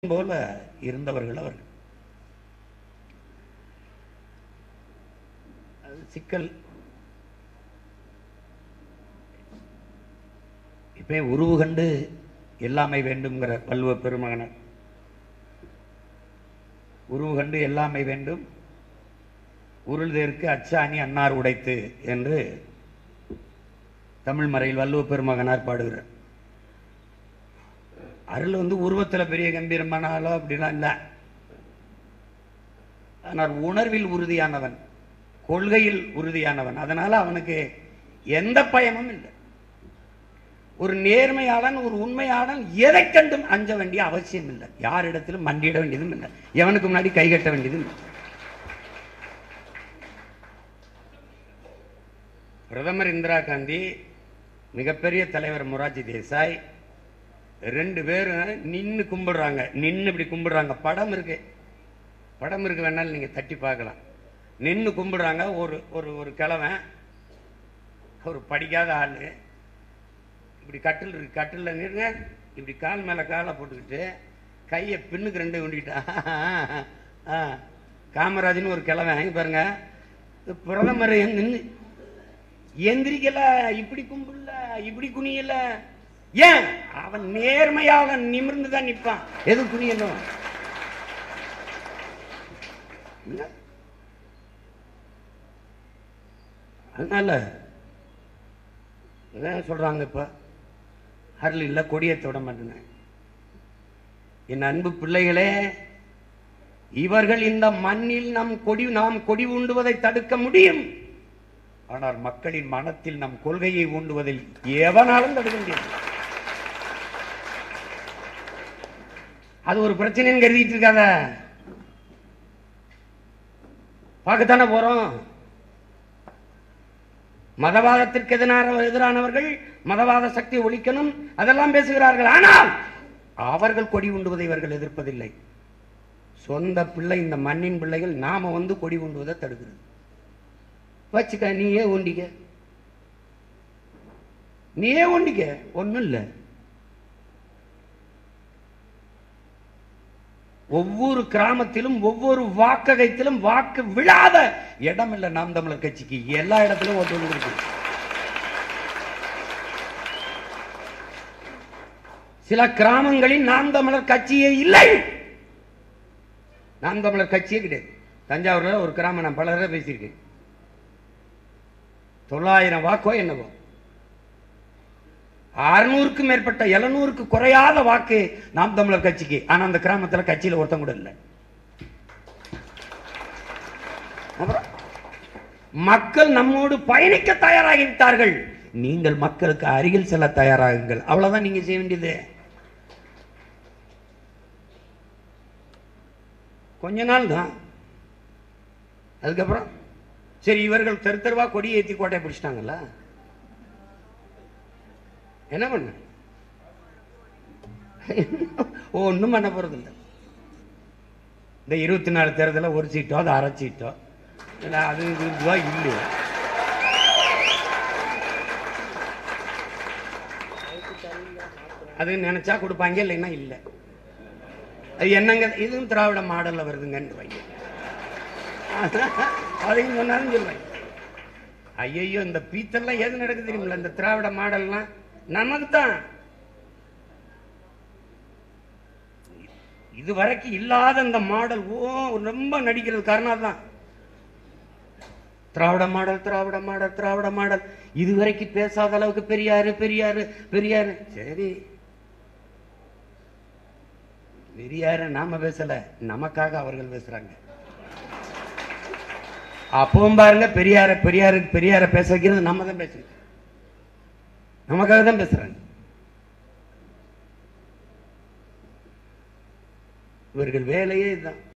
போல இருந்தவர்கள் அவர்கள் அது சிக்கல் இப்ப உருவு கண்டு எல்லாமை வேண்டும்ங்கிற வள்ளுவ பெருமகனர் உருவு கண்டு எல்லாமை வேண்டும் உருள்தேற்கு அச்சாணி அன்னார் உடைத்து என்று தமிழ் மறையில் வள்ளுவ பெருமகனார் பாடுகிறார் அருள் வந்து உருவத்தில் பெரிய கம்பீரமான ஆளோ அப்படிலாம் இல்லை ஆனால் உணர்வில் உறுதியானவன் கொள்கையில் உறுதியானவன் அதனால அவனுக்கு எந்த பயமும் இல்லை ஒரு நேர்மையாளன் ஒரு உண்மையாளன் எதை கண்டும் அஞ்ச வேண்டிய அவசியம் இல்லை யாரிடத்திலும் மண்டியிட வேண்டியதும் இல்லை எவனுக்கு முன்னாடி கை கட்ட வேண்டியதும் இல்லை பிரதமர் இந்திரா காந்தி மிகப்பெரிய தலைவர் மொராஜி தேசாய் ரெண்டு பேரும் நின்னு கும்பிடுறாங்க நின்னு இப்படி கும்பிடுறாங்க படம் இருக்கு படம் இருக்கு வேணாலும் நீங்க தட்டி பார்க்கலாம் நின்னு கும்பிடுறாங்க ஒரு ஒரு ஒரு கிழவன் ஒரு படிக்காத ஆளு இப்படி கட்டில் இருக்கு கட்டில்ல நிறுங்க இப்படி கால் மேல காலை போட்டுக்கிட்டு கையை பின்னுக்கு ரெண்டு உண்டிக்கிட்டா ஆ காமராஜன் ஒரு கிழவன் இங்க பாருங்க இந்த பிரதமர் நின்று எந்திரிக்கல இப்படி கும்பிடல இப்படி குனியல ஏன் அவன் நேர்மையாக நிமிர்ந்து தான் நிற்பான் எது குனியணும் என்ன? அதனால அதான் சொல்றாங்க இப்ப அருள் இல்ல கொடியை தொட மாட்டேன் என் அன்பு பிள்ளைகளே இவர்கள் இந்த மண்ணில் நம் கொடி நாம் கொடி உண்டுவதை தடுக்க முடியும் ஆனால் மக்களின் மனத்தில் நம் கொள்கையை ஊண்டுவதில் எவனாலும் தடுக்க முடியாது அது ஒரு பிரச்சனைன்னு கருதிட்டு இருக்காத பார்க்கத்தானே போறோம் மதவாதத்திற்கு எதிரான எதிரானவர்கள் மதவாத சக்தி ஒழிக்கணும் அதெல்லாம் பேசுகிறார்கள் ஆனால் அவர்கள் கொடி உண்டுவதை இவர்கள் எதிர்ப்பதில்லை சொந்த பிள்ளை இந்த மண்ணின் பிள்ளைகள் நாம வந்து கொடி உண்டுவதை தடுக்கிறது வச்சுக்க நீயே ஒண்டிக்க நீயே ஒண்டிக்க ஒண்ணும் இல்லை ஒவ்வொரு கிராமத்திலும் ஒவ்வொரு வாக்ககத்திலும் வாக்கு விழாத இடம் இல்ல நாம் தமிழர் கட்சிக்கு எல்லா இடத்திலும் ஓட்டு இருக்கு சில கிராமங்களில் நாம் தமிழர் கட்சியே இல்லை நாம் தமிழர் கட்சியே கிடையாது தஞ்சாவூர்ல ஒரு கிராமம் நான் பல தடவை பேசியிருக்கேன் தொள்ளாயிரம் வாக்கோ என்னவோ அறுநூறுக்கும் மேற்பட்ட எழுநூறுக்கு குறையாத வாக்கு நாம் தமிழர் கட்சிக்கு ஆனா அந்த கிராமத்துல கட்சியில ஒருத்தன் கூட இல்லை அப்புறம் மக்கள் நம்மோடு பயணிக்க தயாராகிவிட்டார்கள் நீங்கள் மக்களுக்கு அருகில் செல்ல தயாராகுங்கள் அவ்வளவுதான் நீங்க செய்ய வேண்டியது கொஞ்ச நாள் தான் அதுக்கப்புறம் சரி இவர்கள் தெரு தெருவா கொடி ஏத்தி கோட்டையை பிடிச்சிட்டாங்கல்ல என்ன பண்ண ஒன்றும் பண்ண போறது இல்லை இந்த இருபத்தி நாலு தேர்தலில் ஒரு சீட்டோ அது அரை சீட்டோ இல்லை அது இது இதுவா இல்லையோ அது நினைச்சா கொடுப்பாங்க இல்லைன்னா இல்லை அது என்னங்க இதுவும் திராவிட மாடல்ல வருதுங்கன்னு வைங்க அதையும் சொன்னாலும் சொல்லுவாங்க ஐயோ இந்த பீத்தெல்லாம் எது நடக்குது தெரியுமில்ல இந்த திராவிட மாடல்லாம் நமக்கு தான் இது வரைக்கும் இல்லாத இந்த மாடல் ஓ ரொம்ப நடிக்கிறது காரணம் தான் Dravida model Dravida model Dravida model இது வரைக்கும் பேசாத அளவுக்கு பெரியாரு பெரியாரு பெரியாரு சரி பெரியாரு நாம பேசல நமக்காக அவர்கள் பேசுறாங்க அப்பவும் பாருங்க பெரியார பெரியாரு பெரியார பேச வைக்கிறது நம்ம தான் பேசுறோம் நமக்காக தான் பேசுறாங்க இவர்கள் வேலையே இதுதான்